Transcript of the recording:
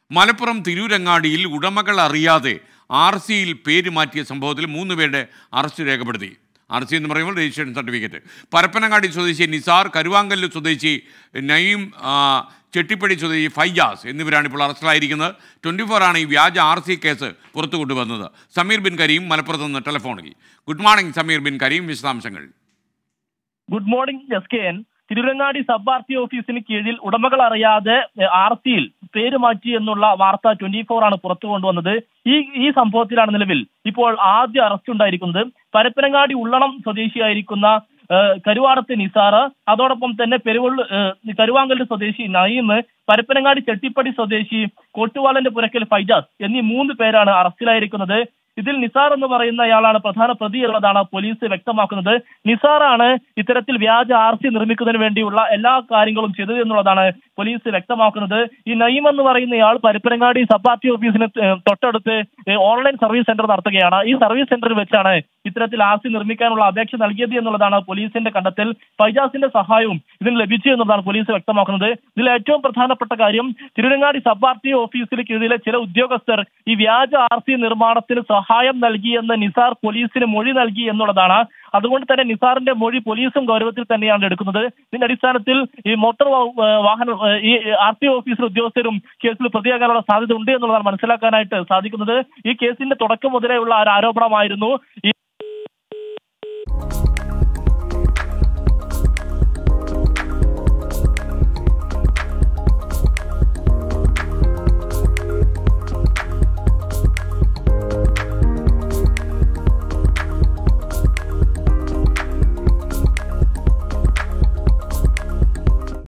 മലപ്പുറം തിരൂരങ്ങാടിയിൽ ഉടമകൾ അറിയാതെ ആർ സിയിൽ പേര് മാറ്റിയ സംഭവത്തിൽ മൂന്ന് പേരുടെ അറസ്റ്റ് രേഖപ്പെടുത്തി ആർ സി എന്ന് പറയുമ്പോൾ രജിസ്ട്രേഷൻ സർട്ടിഫിക്കറ്റ് പരപ്പനങ്ങാടി സ്വദേശി നിസാർ കരുവാങ്കല്ല് സ്വദേശി നയീം ആ, ചെട്ടിപ്പടി സ്വദേശി ഫൈജാസ് എന്നിവരാണ് ഇപ്പോൾ അറസ്റ്റിലായിരിക്കുന്നത് ട്വൻറ്റി ഫോർ ആണ് ഈ വ്യാജ ആർ സി കേസ് പുറത്തു കൊണ്ടുവന്നത് സമീർ ബിൻ കരീം മലപ്പുറത്ത് നിന്ന് ടെലിഫോണിൽ ഗുഡ് മോർണിംഗ് സമീർ ബിൻ കരീം വിശദാംശങ്ങൾ good morning S K N Thiruvarangadi sub R T ഓഫീസിന് കീഴിൽ ഉടമകൾ അറിയാതെ ആർ സിയിൽ പേര് മാറ്റി എന്നുള്ള വാർത്ത ട്വന്റി ഫോർ ആണ് പുറത്തു കൊണ്ടുവന്നത് ഈ ഈ സംഭവത്തിലാണ് നിലവിൽ ഇപ്പോൾ ആദ്യ അറസ്റ്റ് ഉണ്ടായിരിക്കുന്നത് പരപ്പനങ്ങാടി ഉള്ളണം സ്വദേശിയായിരിക്കുന്ന ഏഹ്, കരുവാടത്ത് നിസാറ് അതോടൊപ്പം തന്നെ പെരുവള്ളു ഏഹ്, കരുവാങ്കല് സ്വദേശി നയീം പരപ്പനങ്ങാടി ചെട്ടിപ്പടി സ്വദേശി കോട്ടുവാളന്റെ പുരക്കൽ ഫൈജാസ് എന്നീ മൂന്ന് പേരാണ് അറസ്റ്റിലായിരിക്കുന്നത് ഇതിൽ നിസാർ എന്ന് പറയുന്നയാളാണ് പ്രധാന പ്രതി എന്നുള്ളതാണ് പോലീസ് വ്യക്തമാക്കുന്നത് നിസാറാണ് ഇത്തരത്തിൽ വ്യാജ ആർ സി നിർമ്മിക്കുന്നതിന് വേണ്ടിയുള്ള എല്ലാ കാര്യങ്ങളും ചെയ്തത് എന്നുള്ളതാണ് പോലീസ് വ്യക്തമാക്കുന്നത് ഈ നയീം എന്ന് പറയുന്നയാൾ പരപ്പനങ്ങാടി സബ് ആർ ടി ഓഫീസിന് ഏഹ്, തൊട്ടടുത്ത് ഏഹ്, ഓൺലൈൻ സർവീസ് സെന്റർ നടത്തുകയാണ് ഈ സർവീസ് സെന്ററിൽ വെച്ചാണ് ഇത്തരത്തിൽ ആർ സി നിർമ്മിക്കാനുള്ള അപേക്ഷ നൽകിയത് എന്നുള്ളതാണ് പോലീസിന്റെ കണ്ടെത്തൽ ഫൈജാസിന്റെ സഹായവും ഇതിന് ലഭിച്ചു എന്നുള്ളതാണ് പോലീസ് വ്യക്തമാക്കുന്നത് ഇതിൽ ഏറ്റവും പ്രധാനപ്പെട്ട കാര്യം തിരുവനങ്ങാടി സബ് ആർ ടി ഓഫീസിന് കീഴിലെ ചില ഉദ്യോഗസ്ഥർ ഈ വ്യാജ ആർ സി നിർമ്മാണത്തിന് സഹായം നൽകി എന്ന് നിസാർ പോലീസിന് മൊഴി നൽകി എന്നുള്ളതാണ് അതുകൊണ്ട് തന്നെ നിസാറിന്റെ മൊഴി പോലീസും ഗൗരവത്തിൽ തന്നെയാണ് എടുക്കുന്നത് ഇതിന്റെ അടിസ്ഥാനത്തിൽ ഈ മോട്ടോർ വാ- ഏഹ് വാഹന ഏഹ് ഈ ആർ ടി ഓഫീസർ ഉദ്യോഗസ്ഥരും കേസിൽ പ്രതിയാകാനുള്ള സാധ്യത ഉണ്ട് എന്നുള്ളതാണ് മനസ്സിലാക്കാനായിട്ട് സാധിക്കുന്നത് ഈ കേസിന്റെ തുടക്കം മുതലേ ഉള്ള ഒരു ആരോപണമായിരുന്നു ഈ